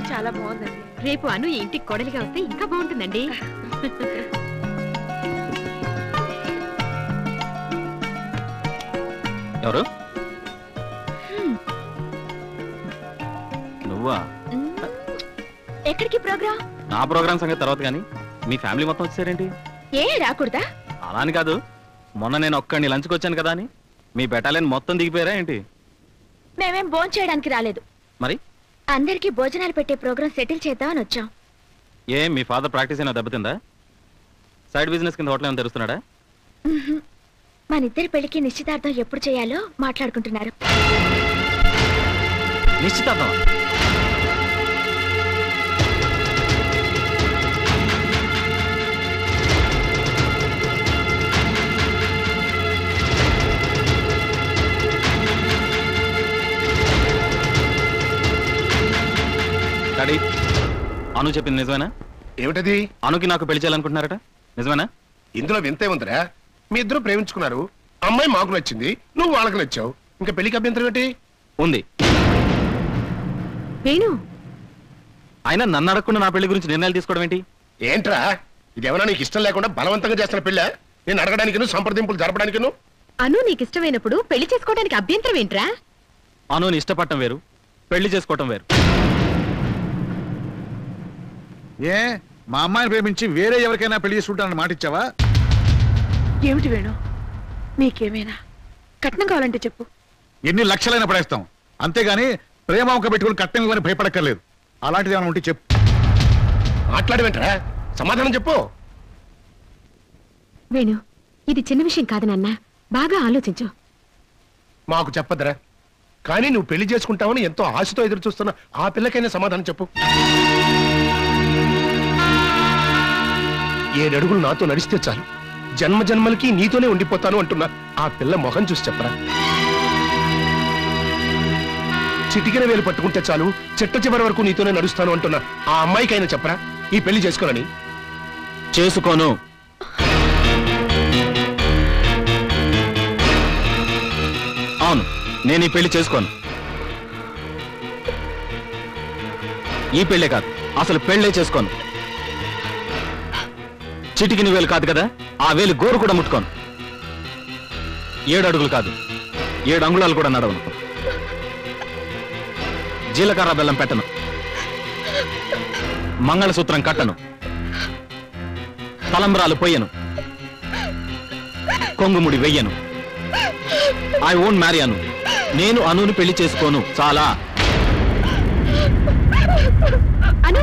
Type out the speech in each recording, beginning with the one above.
చాలా బాగుందండి రేపు అను ఈ ఇంటికి కోడలిగా వస్తే ఇంకా బాగుంటుందండి ఎవరు నువ్వా మ్మ్. ఎక్కడికి ప్రోగ్రామ్ నా ప్రోగ్రామ్ సంగతి తర్వాత కానీ మీ ఫ్యామిలీ మొత్తం వచ్చారేంటి ఏ రాకూడదా అలా అని కాదు మొన్న నేను ఒక్కడిని లంచ్కి వచ్చాను కదా అని మీ బెటాలియన్ మొత్తం దిగిపోయారా ఏంటి మేమేం భోజనం చేయడానికి రాలేదు మరి అందరికీ భోజనాలు పెట్టే ప్రోగ్రామ్ సెటిల్ చేద్దామని వచ్చాం ఏ మీ ఫాదర్ ప్రాక్టీస్ అయినా దెబ్బతిందా సైడ్ బిజినెస్ కింద హోటల్ ఏమైనా తెరుస్తున్నాడా మ్మ్. మన ఇద్దరి పెళ్లికి నిశ్చితార్థం ఎప్పుడు చేయాలో మాట్లాడుకుంటున్నారు నిశ్చితార్థం డాడీ అను చెప్పింది నిజమేనా ఏమిటది అనుకి నాకు పెళ్లి చేయాలనుకుంటున్నారట నిజమేనా ఇందులో వింతే ఉందిరా మీ ఇద్దరు ప్రేమించుకున్నారు అమ్మాయి మాకు నచ్చింది నువ్వు వాళ్ళకి నచ్చావు ఇంకా పెళ్లికి అభ్యంతరం ఏంటి ఉంది వేణు అయినా నన్ను అడగకుండా నా పెళ్లి గురించి నిర్ణయాలు తీసుకోవడం ఏంటి ఏంట్రా ఇదేమన్నా నీకు ఇష్టం లేకుండా బలవంతంగా చేస్తున్న పెళ్ళ నేను అడగడానికి సంప్రదింపులు జరపడానికి అను నీకు ఇష్టమైనప్పుడు పెళ్లి చేసుకోవడానికి అభ్యంతరం ఏంట్రా అనుని ఇష్టపడటం వేరు పెళ్లి చేసుకోవటం వేరు ఏ మా అమ్మాయిని ప్రేమించి వేరే ఎవరికైనా పెళ్లి చేసుకుంటానని మాట ఇచ్చావా ఏమిటి వేణు మీకేమైనా కట్నం కావాలంటే చెప్పు ఎన్ని లక్షలైనా పడేస్తాం అంతేగాని ప్రేమ ఒక పెట్టుకుని కట్టం ఇవ్వని భయపడక్కర్లేదు అలాంటిది ఏమైనా ఉంటే చెప్పు మాట్లాడి వెంటరా సమాధానం చెప్పు వేణు ఇది చిన్న విషయం కాదు నాన్న బాగా ఆలోచించు మాకు చెప్పదురా కానీ నువ్వు పెళ్లి చేసుకుంటావని ఎంతో ఆశతో ఎదురు చూస్తున్న ఆ పిల్లకైనా సమాధానం చెప్పు ఏడడుగులు నాతో నడిస్తే చాలు జన్మ జన్మలకి నీతోనే ఉండిపోతాను అంటున్నా ఆ పిల్ల మొహం చూసి చెప్పరా చిటికిన వేలు పట్టుకుంటే చాలు చిట్ట చివరి వరకు నీతోనే నడుస్తాను అంటున్నా ఆ అమ్మాయికైనా చెప్పరా ఈ పెళ్లి చేసుకోనని చేసుకోను అవును నేను ఈ పెళ్లి చేసుకోను ఈ పెళ్ళే కాదు అసలు పెళ్ళే చేసుకోను చిటికిన వేలు కాదు కదా ఆ వేలు గోరు కూడా ముట్టుకోను ఏడు అడుగులు కాదు ఏడు అంగుళాలు కూడా నడవను జీలకర్ర బెల్లం పెట్టను మంగళసూత్రం కట్టను తలంబ్రాలు పొయ్యను కొంగుముడి వెయ్యను ఐ ఓంట్ మ్యారీ అను నేను అనుని పెళ్లి చేసుకోను చాలా అను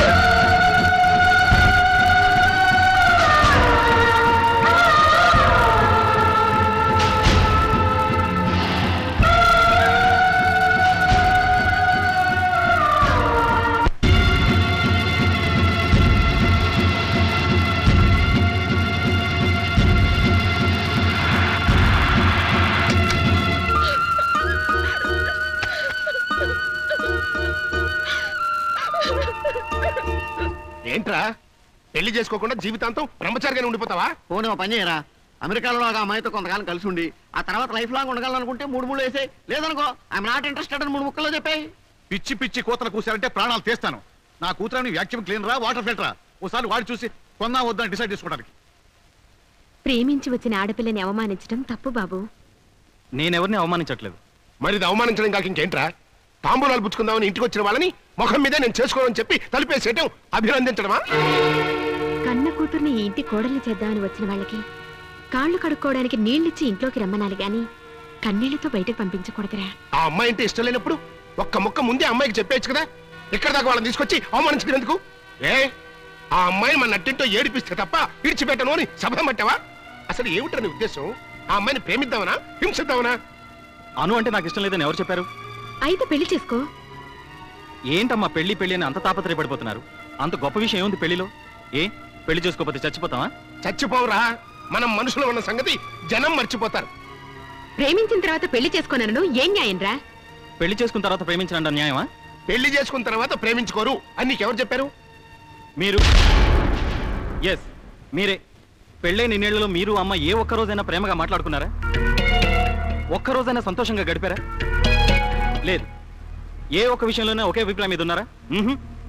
ఏంట్రా పెళ్లి చేసుకోకుండా జీవితాంతం బ్రహ్మచారిగానే ఉండిపోతావా పోనీ ఓ పని చేయరా అమెరికాలో ఒక అమ్మాయితో కొంతకాలం కలిసి ఉండి ఆ తర్వాత లైఫ్ లాంగ్ ఉండాలనుకుంటే మూడు మూడు వేసే లేదనుకో ఐఎమ్ నాట్ ఇంట్రెస్టెడ్ అని మూడు ముక్కల్లో చెప్పాయి పిచ్చి పిచ్చి కూతలు కూసారంటే ప్రాణాలు తీస్తాను నా కూతురని వ్యాక్యూమ్ క్లీనరా వాటర్ ఫిల్టరా ఓసారి వాడి చూసి కొన్నా వద్దని డిసైడ్ చేసుకోవడానికి ప్రేమించి వచ్చిన ఆడపిల్లని అవమానించడం తప్పు బాబు నేనెవరిని అవమానించట్లేదు మరి ఇది అవమానించడం కాక ఇంకేంట్రా తాంబూలాలు పుచ్చుకుందామని ఇంటికి వచ్చిన వాళ్ళని ముఖం మీదే నేను చేసుకోవాలని చెప్పి తలిపేసేయటం అభినందించడమా కన్న కూతుర్ని ఈ ఇంటి కోడల్ని చేద్దామని వచ్చిన వాళ్ళకి కాళ్ళు కడుక్కోవడానికి నీళ్ళిచ్చి ఇంట్లోకి రమ్మనాలి గాని కన్నీళ్లతో బయటకు పంపించకూడదురా ఆ అమ్మాయి అంటే ఇష్టం లేనప్పుడు ఒక్క ముక్క ముందే అమ్మాయికి చెప్పేయచ్చు కదా ఇక్కడ దాకా వాళ్ళని తీసుకొచ్చి అవమానించుకునేందుకు ఏ ఆ అమ్మాయిని మన నట్టింటో ఏడిపిస్తే తప్ప విడిచిపెట్టను అని శబ్దం పట్టావా అసలు ఏమిటో నీ ఉద్దేశం ఆ అమ్మాయిని ప్రేమిద్దామనా హింసిద్దామనా అను అంటే నాకు ఇష్టం లేదని ఎవరు చెప్పారు అయితే పెళ్లి చేసుకో ఏంటమ్మా పెళ్లి పెళ్లి అని అంత తాపత్రయపడిపోతున్నారు అంత గొప్ప విషయం ఏముంది పెళ్లిలో ఏ పెళ్లి చేసుకోకపోతే చచ్చిపోతావా చచ్చిపోవురా మనం మనుషులు ఉన్న సంగతి జనం మర్చిపోతారు ప్రేమించిన తర్వాత పెళ్లి చేసుకోనను ఏం న్యాయం రా పెళ్లి చేసుకున్న తర్వాత ప్రేమించిన న్యాయమా పెళ్లి చేసుకున్న తర్వాత ప్రేమించుకోరు అని నీకెవరు చెప్పారు మీరు ఎస్ మీరే పెళ్ళైన ఇన్నేళ్లలో మీరు అమ్మ ఏ ఒక్క రోజైనా ప్రేమగా మాట్లాడుకున్నారా ఒక్క రోజైనా సంతోషంగా గడిపారా లేదు ఏ ఒక్క విషయంలోనే ఒకే అభిప్రాయం మీద ఉన్నారా మ్మ్హ్మ్.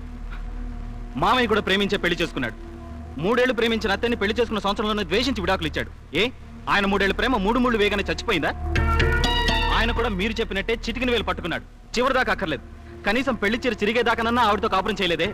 మామయ్య కూడా ప్రేమించే పెళ్లి చేసుకున్నాడు మూడేళ్లు ప్రేమించిన అత్తని పెళ్లి చేసుకున్న సంవత్సరంలోనే ద్వేషించి విడాకులు ఇచ్చాడు ఏ ఆయన మూడేళ్ల ప్రేమ మూడు మూడు వేగానే చచ్చిపోయిందా ఆయన కూడా మీరు చెప్పినట్టే చిటికిన వేలు పట్టుకున్నాడు చివరిదాకా అక్కర్లేదు కనీసం పెళ్లి చీర చిరిగేదాకానన్నా ఆవిడతో కాపురం చేయలేదే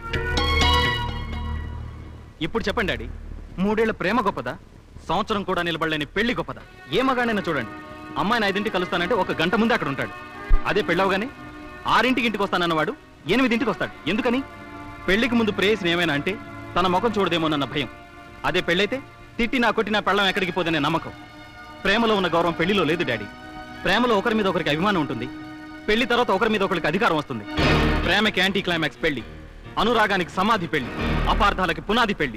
ఇప్పుడు చెప్పండి డాడీ మూడేళ్ల ప్రేమ గొప్పదా సంవత్సరం కూడా నిలబడలేని పెళ్లి గొప్పదా ఏ మగాడైనా చూడండి అమ్మాయిని ఐదింటికి కలుస్తానంటే ఒక గంట ముందే అక్కడ ఉంటాడు అదే పెళ్ళవగానే ఆరింటికి ఇంటికి వస్తానన్నవాడు ఎనిమిదింటికి వస్తాడు ఎందుకని పెళ్లికి ముందు ప్రేయసిని ఏమైనా అంటే తన ముఖం చూడదేమోనన్న భయం అదే పెళ్ళైతే తిట్టినా కొట్టినా పెళ్ళం ఎక్కడికి పోదనే నమ్మకం ప్రేమలో ఉన్న గౌరవం పెళ్లిలో లేదు డాడీ ప్రేమలో ఒకరి మీద ఒకరికి అభిమానం ఉంటుంది పెళ్లి తర్వాత ఒకరి మీద ఒకరికి అధికారం వస్తుంది ప్రేమకి యాంటీ క్లైమాక్స్ పెళ్లి అనురాగానికి సమాధి పెళ్లి అపార్థాలకి పునాది పెళ్లి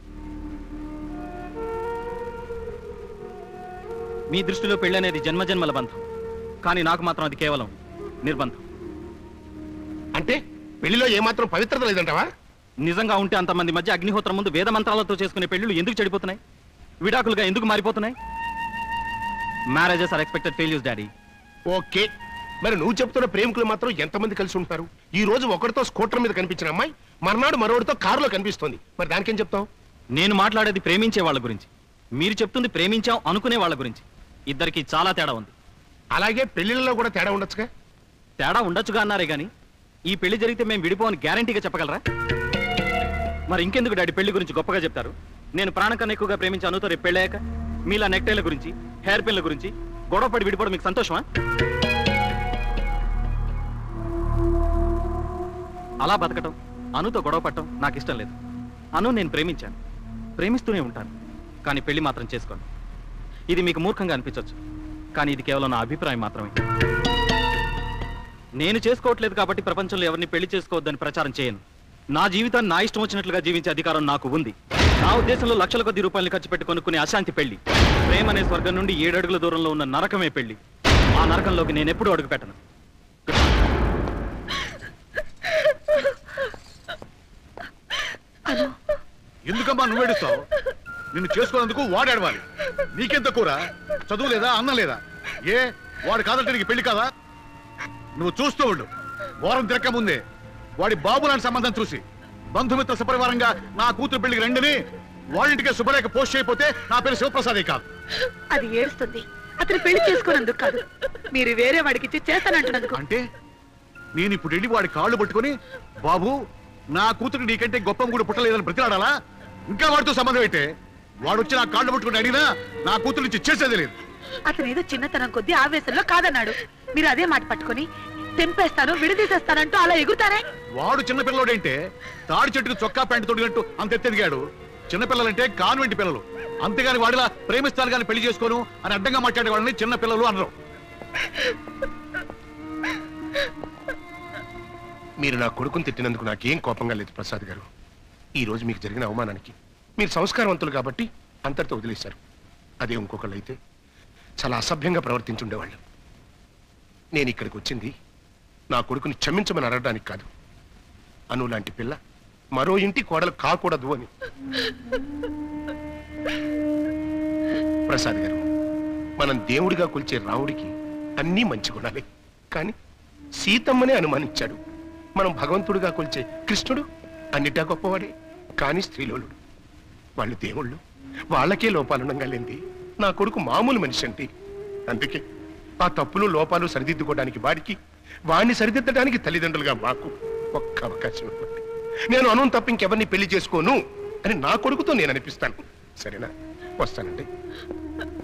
మీ దృష్టిలో పెళ్లి అనేది జన్మజన్మల బంధం కానీ నాకు మాత్రం అది కేవలం నిర్బంధం అంటే పెళ్లిలో ఏమాత్రం పవిత్రత లేదంటావా నిజంగా ఉంటే అంతమంది మధ్య అగ్నిహోత్రం ముందు వేద మంత్రాలతో చేసుకునే పెళ్లిళ్ళు ఎందుకు చెడిపోతున్నాయి విడాకులుగా ఎందుకు మారిపోతున్నాయి marriages are expected failures daddy okay మరి నువ్వు చెప్తున్న ప్రేమికులు మాత్రం ఎంతమంది కలిసి ఉంటారు ఈ రోజు ఒకరితో స్కూటర్ మీద కనిపించిన అమ్మాయి మర్నాడు మరొకటితో కారులో కనిపిస్తోంది మరి దానికేం చెప్తావు నేను మాట్లాడేది ప్రేమించే వాళ్ళ గురించి మీరు చెప్తుంది ప్రేమించాం అనుకునే వాళ్ళ గురించి ఇద్దరికి చాలా తేడా ఉంది అలాగే పెళ్లిళ్ళలో కూడా తేడా ఉండొచ్చుగా తేడా ఉండొచ్చుగా అన్నారే గాని ఈ పెళ్లి జరిగితే మేము విడిపోని గ్యారంటీగా చెప్పగలరా మరి ఇంకెందుకు డాడీ పెళ్లి గురించి గొప్పగా చెప్తారు నేను ప్రాణం కన్నా ఎక్కువగా ప్రేమించి అనుతో రేపు పెళ్ళాక మీలా నెక్టైల గురించి హెయిర్ పిన్ల గురించి గొడవపడి విడిపోవడం మీకు సంతోషమా అలా బతకటం అనుతో గొడవ పడటం నాకు ఇష్టం లేదు అను నేను ప్రేమించాను ప్రేమిస్తూనే ఉంటాను కానీ పెళ్లి మాత్రం చేసుకోను ఇది మీకు మూర్ఖంగా అనిపించవచ్చు కానీ ఇది కేవలం నా అభిప్రాయం మాత్రమే నేను చేసుకోవట్లేదు కాబట్టి ప్రపంచంలో ఎవరిని పెళ్లి చేసుకోవద్దని ప్రచారం చేయను నా జీవితాన్ని నా ఇష్టం వచ్చినట్లుగా జీవించే అధికారం నాకు ఉంది నా ఉద్దేశంలో లక్షల కొద్ది రూపాయలు ఖర్చు పెట్టి కొనుక్కునే అశాంతి పెళ్లి ప్రేమ అనే స్వర్గం నుండి ఏడు అడుగుల దూరంలో ఉన్న నరకమే పెళ్లి ఆ నరకంలోకి నేను ఎప్పుడూ అడుగు పెట్టను ఎందుకమ్మా నువ్వు ఏడుస్తావు నిన్ను చేసుకున్నందుకు వాడు ఏడవాలి నీకెంత కూర చదువు లేదా అన్నం లేదా ఏ వాడు కాదంటే నీకు పెళ్లి కాదా నువ్వు చూస్తూ ఉండు వారం తిరక్క ముందే వాడి బాబు లాంటి సంబంధం చూసి బంధుమిత్ర సపరివారంగా నా కూతురు పెళ్లికి రండిని వాళ్ళింటికే శుభలేఖ పోస్ట్ చేయకపోతే నా పేరు శివప్రసాదే కాదు అది ఏడుస్తుంది అతను పెళ్లి చేసుకున్నందుకు కాదు మీరు వేరే వాడికి ఇచ్చి చేస్తానంటున్నందుకు అంటే నేను ఇప్పుడు వెళ్ళి వాడి కాళ్ళు పట్టుకొని బాబు నా కూతురు నీకంటే గొప్ప కూడా పుట్టలేదని బ్రతిలాడాలా ఇంకా వాడితో సంబంధం అయితే వాడు వచ్చి నా కాళ్ళు పట్టుకుని అడిగినా నా కూతురు నుంచి చేసేది లేదు అతను ఏదో చిన్నతనం కొద్దీ ఆవేశంలో కాదన్నాడు మీరు అదే మాట పట్టుకొని తెంపేస్తాను విడదీసేస్తానంటూ అలా ఎగురుతారే వాడు చిన్న పిల్లడేంటే తాడి చెట్టుకు చొక్కా ప్యాంటు తొడిగినట్టు అంత ఎత్తెదిగాడు చిన్నపిల్లలంటే కాన్వెంట్ పిల్లలు అంతేగాని వాడిలా ప్రేమిస్తాను కానీ పెళ్లి చేసుకోను అని అడ్డంగా మాట్లాడే వాళ్ళని చిన్న పిల్లలు అనరు మీరు నా కొడుకుని తిట్టినందుకు నాకేం కోపంగా లేదు ప్రసాద్ గారు ఈ రోజు మీకు జరిగిన అవమానానికి మీరు సంస్కారవంతులు కాబట్టి అంతటితో వదిలేశారు అదే ఇంకొకళ్ళు అయితే చాలా అసభ్యంగా ప్రవర్తించుండేవాళ్ళు నేను ఇక్కడికి వచ్చింది నా కొడుకుని క్షమించమని అడగడానికి కాదు అను లాంటి పిల్ల మరో ఇంటి కోడలు కాకూడదు అని ప్రసాద్ గారు మనం దేవుడిగా కొలిచే రాముడికి అన్నీ మంచి గుణాలే కానీ సీతమ్మనే అనుమానించాడు మనం భగవంతుడిగా కొలిచే కృష్ణుడు అన్నిటా గొప్పవాడే కానీ స్త్రీలోలుడు వాళ్ళు దేవుళ్ళు వాళ్ళకే లోపాలుండగా లేంది నా కొడుకు మామూలు మనిషి అంటే అందుకే ఆ తప్పులు లోపాలు సరిదిద్దుకోవడానికి వాడికి వాడిని సరిదిద్దడానికి తల్లిదండ్రులుగా మాకు ఒక్క అవకాశం ఇవ్వండి నేను అను తప్ప ఇంకెవరిని పెళ్లి చేసుకోను అని నా కొడుకుతో నేను అనిపిస్తాను సరేనా వస్తానండి